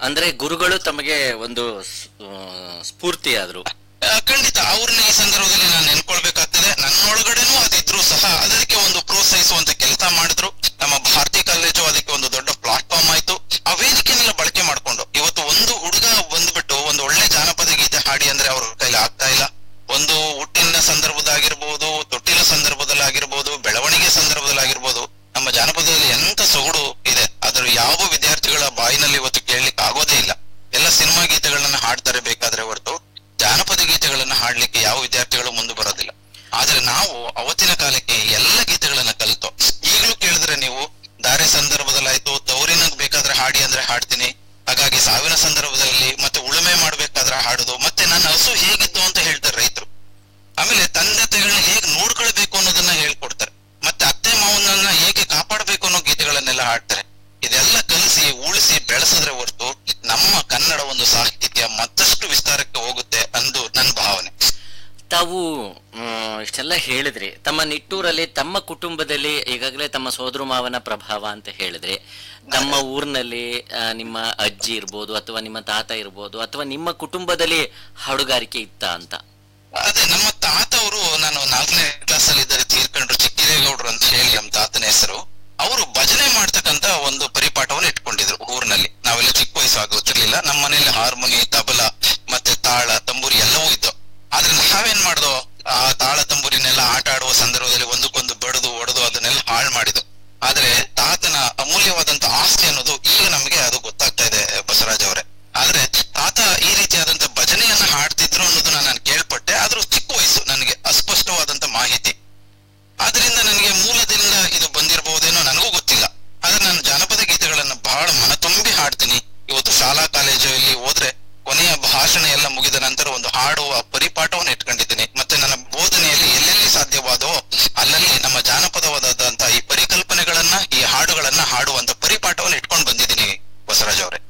ಅಂದ್ರೆ ಗುರುಗಳು ತಮಗೆ ಒಂದು ಸ್- ಆ, ಸ್ಫೂರ್ತಿ ಆದ್ರು ಆ, ಖಂಡಿತ ಅವ್ರನ್ನ ಈ ಸಂದರ್ಭದಲ್ಲಿ ನಾನು ನೆನ್ಕೊಳ್ಬೇಕಾಗ್ತದೆ ನನ್ನೊಳಗಡೆನೂ ಅದಿದ್ರು ಸಹ ಅದಕ್ಕೆ ಒಂದು ಪ್ರೋತ್ಸಾಹಿಸುವಂತ ಕೆಲಸ ಮಾಡಿದ್ರು ನಮ್ಮ ಭಾರತಿ ಕಾಲೇಜು ಅದಕ್ಕೆ ಒಂದು ದೊಡ್ಡ ಪ್ಲಾಟ್ಫಾರ್ಮ್ ಆಯ್ತು ಆ ವೇದಿಕೆನೆಲ್ಲ ಬಳಕೆ ಮಾಡ್ಕೊಂಡು ಇವತ್ತು ಒಂದು ಹುಡುಗ ಬಂದ್ಬಿಟ್ಟು ಒಂದು ಒಳ್ಳೆ ಜಾನಪದ ಗೀತೆ ಹಾಡಿ ಅಂದ್ರೆ ಅವ್ರ ಕೈಲಿ ಆಗ್ತಾ ಇಲ್ಲ ಒಂದು ಹುಟ್ಟಿನ ಸಂದರ್ಭದಾಗಿರ್ಬೋದು ತೊಟ್ಟಿಲ ಸಂದರ್ಭದಲ್ಲಾಗಿರ್ಬೋದು ಬೆಳವಣಿಗೆ ಸಂದರ್ಭದಲ್ಲಾಗಿರ್ಬೋದು ನಮ್ಮ ಜಾನಪದದಲ್ಲಿ ಎಂತ ಸೊಗಡು ಇದೆ ಅದ್ರ ಯಾವ ವಿದ್ಯಾರ್ಥಿಗಳ ಬಾಯಿನಲ್ಲಿ ಇವತ್ತು ಕೇಳಲಿಕ್ಕೆ ಆಗೋದೇ ಇಲ್ಲ ಎಲ್ಲ ಸಿನಿಮಾ ಗೀತೆಗಳನ್ನ ಹಾಡ್ತಾರೆ ಬೇಕಾದ್ರೆ ಹೊರತು ಜಾನಪದ ಗೀತೆಗಳನ್ನ ಹಾಡ್ಲಿಕ್ಕೆ ಯಾವ ವಿದ್ಯಾರ್ಥಿಗಳು ಮುಂದೆ ಬರೋದಿಲ್ಲ ಆದ್ರೆ ನಾವು ಅವತ್ತಿನ ಕಾಲಕ್ಕೆ ಎಲ್ಲ ಗೀತೆಗಳನ್ನ ಕಲಿತು ಈಗಲೂ ಕೇಳಿದ್ರೆ ನೀವು ದಾರೆ ಸಂದರ್ಭದಲ್ಲಾಯ್ತು ತವರಿನ ಬೇಕಾದ್ರೆ ಹಾಡಿ ಅಂದ್ರೆ ಹಾಡ್ತೀನಿ ಹಾಗಾಗಿ ಸಾವಿನ ಸಂದರ್ಭದಲ್ಲಿ ಮತ್ತೆ ಉಳುಮೆ ಮಾಡ್ಬೇಕಾದ್ರೆ ಹಾಡುದು ಮತ್ತೆ ನನ್ನ ಹಸು ಹೇಗಿತ್ತು ಅಂತ ಹೇಳ್ತಾರೆ ರೈತರು ಆಮೇಲೆ ತಂದೆ ತಾಯಿಗಳನ್ನ ಹೇಗೆ ನೋಡ್ಕೊಳ್ಬೇಕು ಅನ್ನೋದನ್ನ ಹೇಳ್ಕೊಡ್ತಾರೆ ಮತ್ತೆ ಅತ್ತೆ ಮಾವನನ್ನ ಹೇಗೆ ಕಾಪಾಡಬೇಕು ಅನ್ನೋ ಗೀತೆಗಳನ್ನೆಲ್ಲ ಹಾಡ್ತಾರೆ ಇದೆಲ್ಲ ಕಲಿಸಿ ಉಳಿಸಿ ಬೆಳೆಸಿದ್ರೆ ಹೊರತು ನಮ್ಮ ಕನ್ನಡ ಒಂದು ಸಾಹಿತ್ಯ ಮತ್ತಷ್ಟು ವಿಸ್ತಾರಕ್ಕೆ ಹೋಗುತ್ತೆ ಅಂದು ನನ್ನ ಭಾವನೆ ತಾವು ಆ, ಇಷ್ಟೆಲ್ಲ ಹೇಳಿದ್ರಿ ತಮ್ಮ ನಿಟ್ಟೂರಲ್ಲಿ ತಮ್ಮ ಕುಟುಂಬದಲ್ಲಿ ಈಗಾಗಲೇ ತಮ್ಮ ಸೋದರ ಮಾವನ ಪ್ರಭಾವ ಅಂತ ಹೇಳಿದ್ರಿ ತಮ್ಮ ಊರಿನಲ್ಲಿ ಆ, ನಿಮ್ಮ ಅಜ್ಜಿ ಇರ್ಬೋದು ಅಥವಾ ನಿಮ್ಮ ತಾತ ಇರ್ಬೋದು ಅಥವಾ ನಿಮ್ಮ ಕುಟುಂಬದಲ್ಲಿ ಹಾಡುಗಾರಿಕೆ ಇತ್ತ ಅಂತ ಅದೇ ನಮ್ಮ ತಾತ ಅವರು ನಾನು ನಾಲ್ಕನೇ ಕ್ಲಾಸ್ ಅಲ್ಲಿ ಇದ್ದರೆ ತೀರ್ಕೊಂಡ್ರು ಚಿಕ್ಕಿರೇಗೌಡ್ರು ಅಂತ ಹೇಳಿ ನಮ್ಮ ತಾತನ ಹೆಸರು ಅವರು ಭಜನೆ ಮಾಡ್ತಕ್ಕಂತ ಒಂದು ಪರಿಪಾಠವನ್ನು ಇಟ್ಕೊಂಡಿದ್ರು ಊರಿನಲ್ಲಿ ನಾವೆಲ್ಲ ಚಿಕ್ಕ ವಯಸ್ಸಾಗ ಗೊತ್ತಿರ್ಲಿಲ್ಲ ನಮ್ಮ ಮನೆಯಲ್ಲಿ ಹಾರ್ಮೋನಿ ತಬಲ ಮತ್ತೆ ತಾಳ ತಂಬೂರಿ ಎಲ್ಲವೂ ಇತ್ತು ಆದ್ರೆ ನಾವೇನ್ ಮಾಡ್ದೋ ಆ ತಾಳ ತಂಬೂರಿನೆಲ್ಲ ಆಟ ಆಡುವ ಸಂದರ್ಭದಲ್ಲಿ ಒಂದಕ್ಕೊಂದು ಬಡದು ಒಡೆದು ಅದನ್ನೆಲ್ಲ ಹಾಳು ಮಾಡಿದ್ದು ಆದ್ರೆ ತಾತನ ಅಮೂಲ್ಯವಾದಂತ ಆಸ್ತಿ ಅನ್ನೋದು ಈಗ ನಮಗೆ ಅದು ಗೊತ್ತಾಗ್ತಾ ಇದೆ ಬಸವರಾಜ್ ಅವರೇ ಆದ್ರೆ ತಾತ ಈ ರೀತಿಯಾದಂತ ಭಜನೆಯನ್ನ ಹಾಡ್ತಿದ್ರು ಅನ್ನೋದನ್ನ ನಾನು ಕೇಳ್ಪಟ್ಟೆ ಆದ್ರೂ ಚಿಕ್ಕ ವಯಸ್ಸು ನನಗೆ ಅಸ್ಪಷ್ಟವಾದಂತ ಮಾಹಿತಿ ಆದ್ರಿಂದ ನನಗೆ ಮೂಲದಿಂದ ಇದು ಬಂದಿರಬಹುದೇನೋ ನನಗೂ ಗೊತ್ತಿಲ್ಲ ಆದ್ರೆ ನಾನು ಜಾನಪದ ಗೀತೆಗಳನ್ನ ಬಹಳ ಮನತುಂಬಿ ಹಾಡ್ತೀನಿ ಇವತ್ತು ಶಾಲಾ ಕಾಲೇಜಲ್ಲಿ ಹೋದ್ರೆ ಕೊನೆಯ ಭಾಷಣ ಎಲ್ಲ ಮುಗಿದ ನಂತರ ಒಂದು ಹಾಡುವ ಪರಿಪಾಠವನ್ನು ಇಟ್ಕೊಂಡಿದ್ದೀನಿ ಮತ್ತೆ ನನ್ನ ಬೋಧನೆಯಲ್ಲಿ ಎಲ್ಲೆಲ್ಲಿ ಸಾಧ್ಯವಾದವೋ ಅಲ್ಲಲ್ಲಿ ನಮ್ಮ ಜಾನಪದವಾದಂತಹ ಈ ಪರಿಕಲ್ಪನೆಗಳನ್ನ ಈ ಹಾಡುಗಳನ್ನ ಹಾಡುವಂತ ಪರಿಪಾಠವನ್ನು ಇಟ್ಕೊಂಡು ಬಂದಿದ್ದೀನಿ ಬಸವರಾಜ್ ಅವರೇ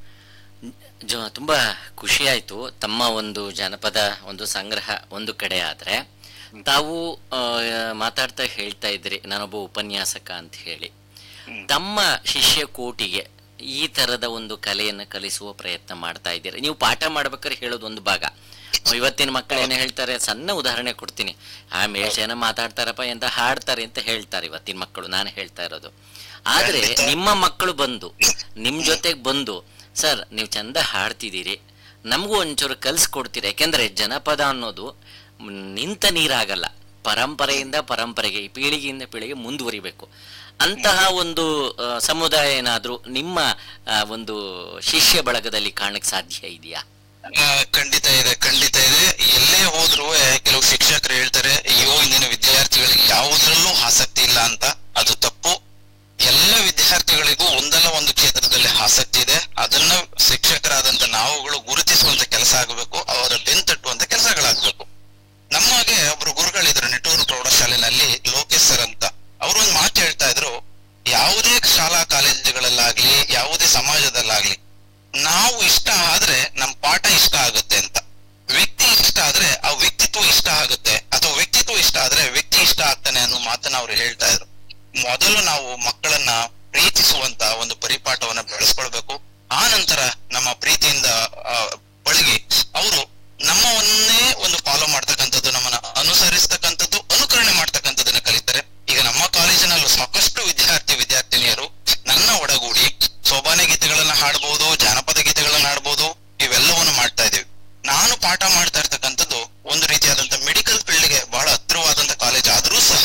ಜ ತುಂಬಾ ಖುಷಿ ಆಯ್ತು ತಮ್ಮ ಒಂದು ಜನಪದ ಒಂದು ಸಂಗ್ರಹ ಒಂದು ಕಡೆ ಆದ್ರೆ ತಾವು ಆ, ಮಾತಾಡ್ತಾ ಹೇಳ್ತಾ ಇದ್ರಿ ನಾನೊಬ್ಬ ಉಪನ್ಯಾಸಕ ಅಂತ ಹೇಳಿ ತಮ್ಮ ಶಿಷ್ಯ ಕೋಟಿಗೆ ಈ ತರದ ಒಂದು ಕಲೆಯನ್ನು ಕಲಿಸುವ ಪ್ರಯತ್ನ ಮಾಡ್ತಾ ಇದ್ದೀರಿ ನೀವು ಪಾಠ ಮಾಡ್ಬೇಕಾದ್ರೆ ಹೇಳೋದು ಒಂದು ಭಾಗ ಇವತ್ತಿನ ಮಕ್ಕಳು ಏನು ಹೇಳ್ತಾರೆ ಸಣ್ಣ ಉದಾಹರಣೆ ಕೊಡ್ತೀನಿ ಆ ಮೇಷ ಏನೋ ಮಾತಾಡ್ತಾರಪ್ಪ ಎಂತ ಹಾಡ್ತಾರೆ ಅಂತ ಹೇಳ್ತಾರೆ ಇವತ್ತಿನ ಮಕ್ಕಳು ನಾನು ಹೇಳ್ತಾ ಇರೋದು ಆದ್ರೆ ನಿಮ್ಮ ಮಕ್ಕಳು ಬಂದು ನಿಮ್ ಜೊತೆಗೆ ಬಂದು ಸರ್ ನೀವು ಚಂದ ಹಾಡ್ತಿದ್ದೀರಿ ನಮಗೂ ಒಂಚೂರು ಕಲ್ಸ್ಕೊಡ್ತೀರಿ ಯಾಕೆಂದ್ರೆ ಜನಪದ ಅನ್ನೋದು ಮ್, ನಿಂತ ನೀರಾಗಲ್ಲ ಪರಂಪರೆಯಿಂದ ಪರಂಪರೆಗೆ ಈ ಪೀಳಿಗೆಯಿಂದ ಪೀಳಿಗೆ ಮುಂದುವರಿಬೇಕು ಅಂತಹ ಒಂದು ಆ, ಸಮುದಾಯ ಏನಾದ್ರೂ ನಿಮ್ಮ ಆ, ಒಂದು ಶಿಷ್ಯ ಬಳಗದಲ್ಲಿ ಕಾಣಕ್ ಸಾಧ್ಯ ಇದೆಯಾ ಆ, ಖಂಡಿತ ಇದೆ ಖಂಡಿತ ಇದೆ ಎಲ್ಲೇ ಹೋದ್ರು ಕೆಲವು ಶಿಕ್ಷಕರು ಹೇಳ್ತಾರೆ ಅಯ್ಯೋ ಇಂದಿನ ವಿದ್ಯಾರ್ಥಿಗಳಿಗೆ ಯಾವುದ್ರಲ್ಲೂ ಆಸಕ್ತಿ ಇಲ್ಲ ಅಂತ ಅದು ತಪ್ಪು ಎಲ್ಲ ವಿದ್ಯಾರ್ಥಿಗಳಿಗೂ ಒಂದಲ್ಲ ಒಂದು ಕ್ಷೇತ್ರದಲ್ಲಿ ಆಸಕ್ತಿ ಇದೆ ಅದನ್ನ ಶಿಕ್ಷಕರಾದಂತ ನಾವುಗಳು ಗುರುತಿಸುವಂತ ಕೆಲಸ ಆಗಬೇಕು ಅವರ ಬೆಂತಟ್ಟುವಂತ ಕೆಲಸಗಳಾಗಬೇಕು ನಮಗೆ ಒಬ್ರು ಗುರುಗಳಿದ್ರು ನಿಟ್ಟೂರು ಪ್ರೌಢಶಾಲೆನಲ್ಲಿ ಲೋಕೇಶ್ ಸರ್ ಅಂತ ಅವರು ಒಂದು ಮಾತು ಹೇಳ್ತಾ ಇದ್ರು ಯಾವುದೇ ಶಾಲಾ ಕಾಲೇಜುಗಳಲ್ಲಾಗ್ಲಿ ಯಾವುದೇ ಸಮಾಜದಲ್ಲಾಗ್ಲಿ ನಾವು ಇಷ್ಟ ಆದ್ರೆ ನಮ್ ಪಾಠ ಇಷ್ಟ ಆಗುತ್ತೆ ಅಂತ ವ್ಯಕ್ತಿ ಇಷ್ಟ ಆದ್ರೆ ಆ ವ್ಯಕ್ತಿತ್ವ ಇಷ್ಟ ಆಗುತ್ತೆ ಅಥವಾ ವ್ಯಕ್ತಿತ್ವ ಇಷ್ಟ ಆದ್ರೆ ವ್ಯಕ್ತಿ ಇಷ್ಟ ಆಗ್ತಾನೆ ಅನ್ನೋ ಮಾತನ್ನ ಅವ್ರು ಹೇಳ್ತಾ ಇದ್ರು ಮೊದಲು ನಾವು ಮಕ್ಕಳನ್ನ ಪ್ರೀತಿಸುವಂತ ಒಂದು ಪರಿಪಾಠವನ್ನ ಬೆಳೆಸ್ಕೊಳ್ಬೇಕು ಆ ನಂತರ ನಮ್ಮ ಪ್ರೀತಿಯಿಂದ ಆ, ಪಳಗಿ ಅವರು ನಮ್ಮವನ್ನೇ ಒಂದು ಫಾಲೋ ಮಾಡ್ತಕ್ಕಂಥದ್ದು ನಮ್ಮನ್ನ ಅನುಸರಿಸ್ತಕ್ಕಂಥದ್ದು ಅನುಕರಣೆ ಮಾಡ್ತಕ್ಕಂಥದ್ದನ್ನ ಕಲಿತಾರೆ ಈಗ ನಮ್ಮ ಕಾಲೇಜಿನಲ್ಲೂ ಸಾಕಷ್ಟು ವಿದ್ಯಾರ್ಥಿ ವಿದ್ಯಾರ್ಥಿನಿಯರು ನನ್ನ ಒಡಗೂಡಿ ಸೋಬಾನೆ ಗೀತೆಗಳನ್ನ ಹಾಡ್ಬೋದು ಜಾನಪದ ಗೀತೆಗಳನ್ನ ಹಾಡ್ಬೋದು ಇವೆಲ್ಲವನ್ನು ಮಾಡ್ತಾ ಇದೀವಿ ನಾನು ಪಾಠ ಮಾಡ್ತಾ ಇರ್ತಕ್ಕಂಥದ್ದು ಒಂದು ರೀತಿಯಾದಂತ ಮೆಡಿಕಲ್ ಫೀಲ್ಡ್ಗೆ ಬಹಳ ಹತ್ತಿರವಾದಂತ ಕಾಲೇಜ್ ಆದ್ರೂ ಸಹ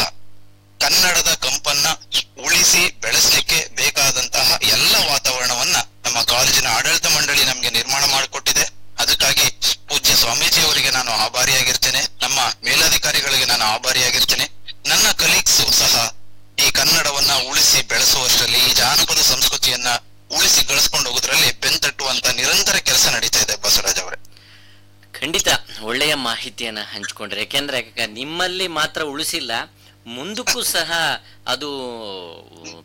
ಕನ್ನಡದ ಕಂಪನ್ನ ಉಳಿಸಿ ಬೆಳೆಸಲಿಕ್ಕೆ ಬೇಕಾದಂತಹ ಎಲ್ಲ ವಾತಾವರಣವನ್ನ ನಮ್ಮ ಕಾಲೇಜಿನ ಆಡಳಿತ ಮಂಡಳಿ ನಮ್ಗೆ ನಿರ್ಮಾಣ ಮಾಡಿಕೊಟ್ಟಿದೆ ಅದಕ್ಕಾಗಿ ಪೂಜ್ಯ ಸ್ವಾಮೀಜಿ ಅವರಿಗೆ ನಾನು ಆಭಾರಿಯಾಗಿರ್ತೇನೆ ನಮ್ಮ ಮೇಲಧಿಕಾರಿಗಳಿಗೆ ನಾನು ಆಭಾರಿಯಾಗಿರ್ತೇನೆ ನನ್ನ ಕಲೀಗ್ಸ್ ಸಹ ಈ ಕನ್ನಡವನ್ನ ಉಳಿಸಿ ಬೆಳೆಸುವಷ್ಟರಲ್ಲಿ ಈ ಜಾನಪದ ಸಂಸ್ಕೃತಿಯನ್ನ ಉಳಿಸಿ ಗಳಿಸ್ಕೊಂಡು ಹೋಗೋದ್ರಲ್ಲಿ ಬೆಂತಟ್ಟುವಂತ ನಿರಂತರ ಕೆಲಸ ನಡೀತಾ ಇದೆ ಬಸವರಾಜ್ ಅವರೇ ಖಂಡಿತ ಒಳ್ಳೆಯ ಮಾಹಿತಿಯನ್ನ ಹಂಚ್ಕೊಂಡ್ರೆ ಯಾಕೆಂದ್ರೆ ನಿಮ್ಮಲ್ಲಿ ಮಾತ್ರ ಉಳಿಸಿಲ್ಲ ಮುಂದಕ್ಕೂ ಸಹ ಅದು